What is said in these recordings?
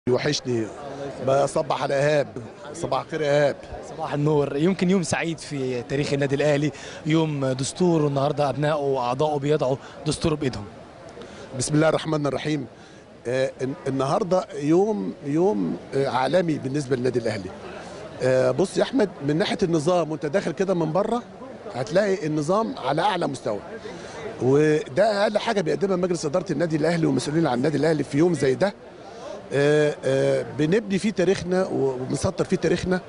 يوحشني بصبح على ايهاب صباح الخير يا ايهاب صباح النور يمكن يوم سعيد في تاريخ النادي الاهلي يوم دستور والنهارده ابنائه واعضائه بيضعوا دستور بايدهم بسم الله الرحمن الرحيم آه الن- النهارده يوم يوم آه عالمي بالنسبه للنادي الاهلي آه بص يا احمد من ناحيه النظام وانت داخل كده من بره هتلاقي النظام على اعلى مستوى وده اقل حاجه بيقدمها مجلس اداره النادي الاهلي والمسؤولين عن النادي الاهلي في يوم زي ده آه، آه، بنبني فيه تاريخنا وبنسطر فيه تاريخنا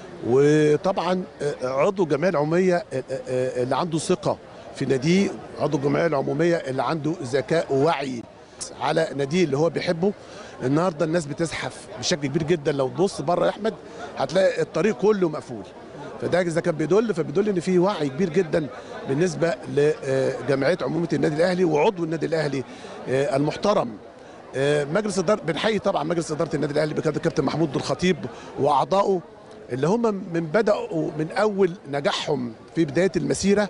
وطبعا آه، عضو الجمعيه العموميه آه، آه، اللي عنده ثقه في ناديه عضو الجمعيه العموميه اللي عنده ذكاء ووعي على ناديه اللي هو بيحبه النهارده الناس بتزحف بشكل كبير جدا لو تبص بره يا احمد هتلاقي الطريق كله مقفول فده اذا كان بيدل فبيدل ان في وعي كبير جدا بالنسبه لجمعيه عموميه النادي الاهلي وعضو النادي الاهلي آه، المحترم آه، مجلس اداره بنحيي طبعا مجلس اداره النادي الاهلي بقياده الكابتن محمود الخطيب واعضائه اللي هم من بداوا من اول نجاحهم في بدايه المسيره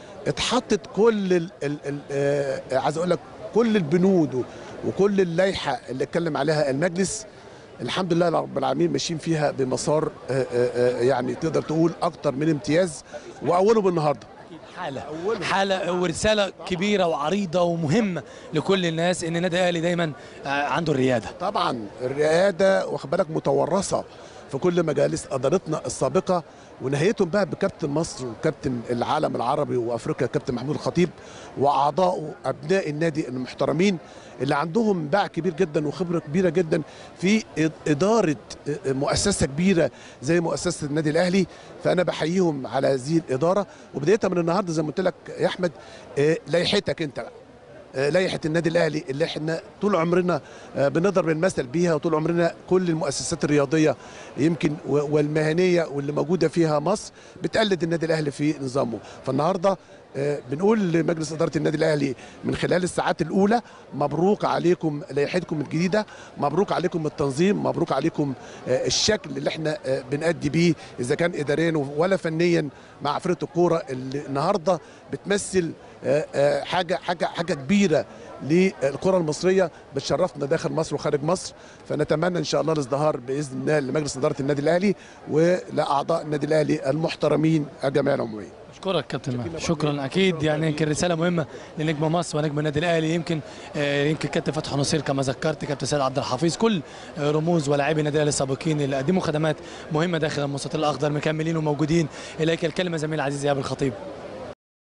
اتحطت كل ال ال ال آه، عايز اقول لك كل البنود و- وكل اللائحه اللي اتكلم عليها المجلس الحمد لله رب العالمين ماشيين فيها بمسار آه، آه، آه، يعني تقدر تقول اكتر من امتياز واوله بالنهارده حاله حاله ورساله كبيره وعريضه ومهمه لكل الناس ان النادي الاهلي دايما آه، عنده الرياده طبعا الرياده واخد بالك متورثه في كل مجالس ادارتنا السابقه ونهايتهم بقى بكابتن مصر وكابتن العالم العربي وافريقيا كابتن محمود الخطيب واعضائه ابناء النادي المحترمين اللي عندهم باع كبير جدا وخبره كبيره جدا في إد- اداره مؤسسه كبيره زي مؤسسه النادي الاهلي فانا بحييهم على هذه الاداره وبدايه من النهارده زي ما قلت لك يا احمد آه، لائحتك انت بقى آه، لائحه النادي الاهلي اللي احنا طول عمرنا آه، بنضرب المثل بيها وطول عمرنا كل المؤسسات الرياضيه يمكن و- والمهنيه واللي موجوده فيها مصر بتقلد النادي الاهلي في نظامه فالنهارده آه، بنقول لمجلس اداره النادي الاهلي من خلال الساعات الاولى مبروك عليكم لائحتكم الجديده مبروك عليكم التنظيم مبروك عليكم آه، الشكل اللي احنا آه، بنأدي بيه اذا كان اداريا ولا فنيا مع فرقه الكوره اللي النهارده بتمثل آه، آه، حاجه حاجه حاجه كبيره للكره المصريه بتشرفنا داخل مصر وخارج مصر فنتمنى ان شاء الله الازدهار باذن الله لمجلس اداره النادي الاهلي ولاعضاء النادي الاهلي المحترمين الجمعيه العموميه اشكرك كابتن مهدي شكرا اكيد يعني يمكن رساله مهمه لنجم مصر ونجم النادي الاهلي يمكن آه، يمكن كابتن فتحي نصير كما ذكرت كابتن سيد عبد الحفيظ كل آه، رموز ولاعبي النادي الاهلي السابقين اللي قدموا خدمات مهمه داخل المستطيل الاخضر مكملين وموجودين اليك الكلمه زميل العزيز ايهاب الخطيب